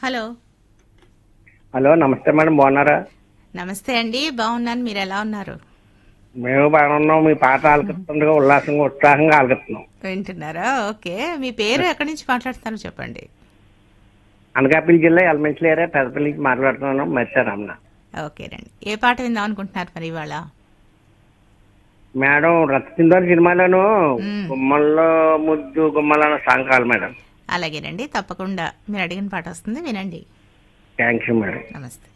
Hello hello నమస్తే madam బాగున్నారా నమస్తే అండి బాగున్నాను మీరు ఎలా ఉన్నారు మేము బాగున్నాం మీ పాట ఆలకిస్తుండగా ఉల్లాసంగా ఉత్సాహంగా ఆలకిస్తున్నాం వింటున్నారా ఓకే మీ పేరు ఎక్కడి నుంచి మాట్లాడుతున్నారో చెప్పండి అనకాపల్లి జిల్లా ఎలమెంట్ల ఏరియా పెద్దపల్లి నుంచి మాట్లాడుతున్నాను మత్స్యరామణ ఓకేనండి ఏ పాట విందాం అనుకుంటున్నారు మరి ఇవాళ మేడం రత్సిందర్ సినిమాలోను మ్మ్. గుమ్మల్లో ముద్దు గుమ్మల సాంగ్ కావాలి మేడం అలాగేనండి తప్పకుండా మీరు అడిగిన పాట వస్తుంది వినండి థ్యాంక్స్ మేడం నమస్తే